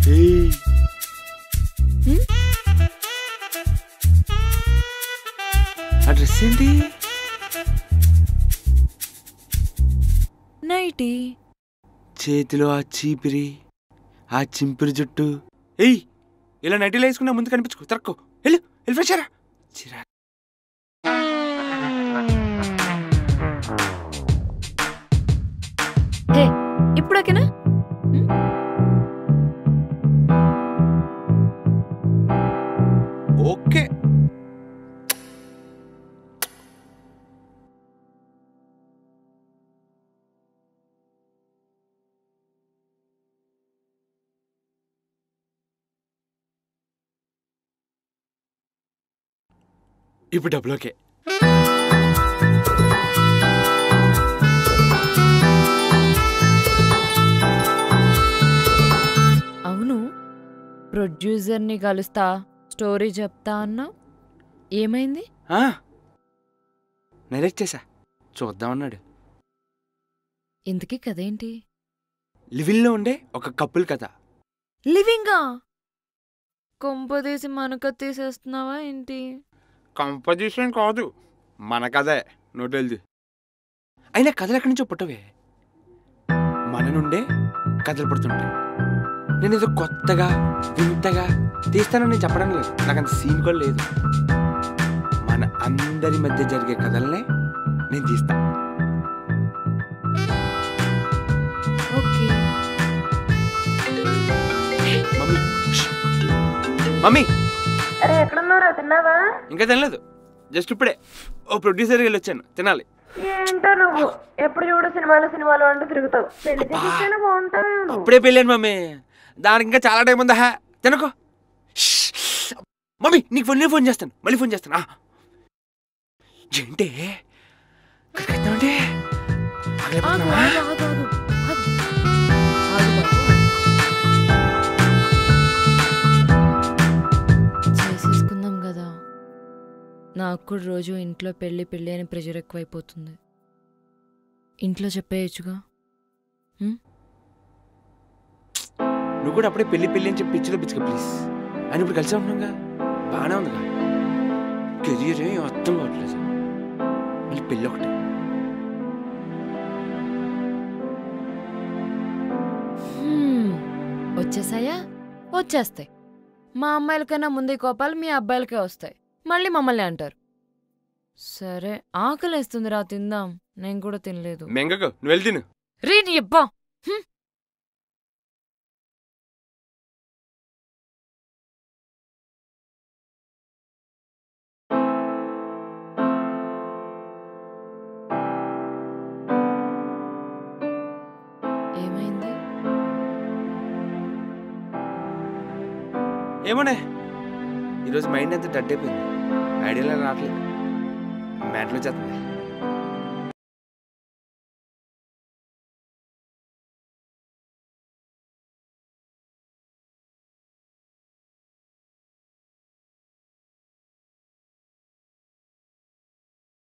ఏయ్. హ్మ్? ఆ డ్రెస్ ఏంటి నైటీ చేతిలో ఆ చీపిరి ఆ చింపిరి జుట్టు ఏయ్ ఇలా నైటీలో వేసుకున్నా ముందు కనిపించుకో తరక్కో వెళ్ళు వెళ్ళి ఫ్రెష్ అయ్యరా. చిరా హే ఇప్పుడు ఓకేనా ఓకే ఇప్పుడు డబ్బులు ఓకే అవును ప్రొడ్యూసర్ని కలుస్తా స్టోరీ చెప్తా అన్నా ఏమైంది ఆ, నరేట్ చేసా చూద్దామన్నాడు ఇంతకీ కదేంటి లివిల్లో ఉండే ఒక కప్పుల్ కథ లివింగా కొంపదీసి మనక తీసేస్తున్నావా ఏంటి కంపోజిషన్ కాదు మన కథే నోటెల్ది అయినా కథలు ఎక్కడి నుంచో పుట్టవే మన నుండే కథలు పుడుతుంటాయి నేను ఏదో కొత్తగా వింతగా తీస్తానని నేను చెప్పడం లేదు నాకు అంత సీన్ కూడా లేదు మన అందరి మధ్య జరిగే కథలనే నేను తీస్తా ఓకే మమ్మీ ష్. మమ్మీ అరే ఎక్కడున్నారా తిన్నావా ఇంకా తినలేదు జస్ట్ ఇప్పుడే ఓ ప్రొడ్యూసర్కి వెళ్ళి వచ్చాను తినాలి ఏంటో నువ్వు ఎప్పుడు చూడు సినిమాలు సినిమాలు అంటూ తిరుగుతావు పెళ్లి చేసేస్తేనే బాగుంటావు నువ్వు అప్పుడే పెళ్ళాను మమ్మీ దానికి ఇంకా చాలా టైం ఉందా హా? తినకో ష్. మమ్మీ నీకు ఫోన్ ఫోన్ చేస్తాను మళ్ళీ ఫోన్ చేస్తాను ఆ. ఏంటే ఇక్కడికి వెళ్తామంటే ఆగు, ఆగలేకపోతున్నావా? ఆగు, ఆగు, ఆగు. ఆగు. ఆగు బాబు. చేసేసుకుందాం కదా నాకు కూడా రోజు ఇంట్లో పెళ్ళి పెళ్ళి అని ప్రెషర్ ఎక్కువైపోతుంది ఇంట్లో చెప్పేయచ్చుగా నువ్వు కూడా అప్పుడే పెళ్లి పెళ్లి అని చెప్పి పిచ్చిలో పిచ్చుక ప్లీజ్ అని ఇప్పుడు కలిసి ఉంటున్నాగా బాగానే ఉందిగా కెరియర్ ఏం అర్థం కావట్లేదు మళ్ళీ పెళ్ళి ఒకటి హ్మ్. వచ్చేసాయా వచ్చేస్తాయి మా అమ్మాయిల కన్నా ముందు ఈ కోపాలు మీ అబ్బాయిలకే వస్తాయి మళ్ళీ మమ్మల్ని అంటారు సరే ఆకలేస్తుంది రా తిందాం నేను కూడా తినలేదు మెంగకు నువ్వు వెళ్ళి తిను రీ నీ అబ్బా హ్మ్. ఏమైంది ఏమోనే ఈరోజు మైండ్ అంతా డడ్ అయిపోయింది ఐడియాలో రావట్లేదు మ్యాట్లో చేస్తుంది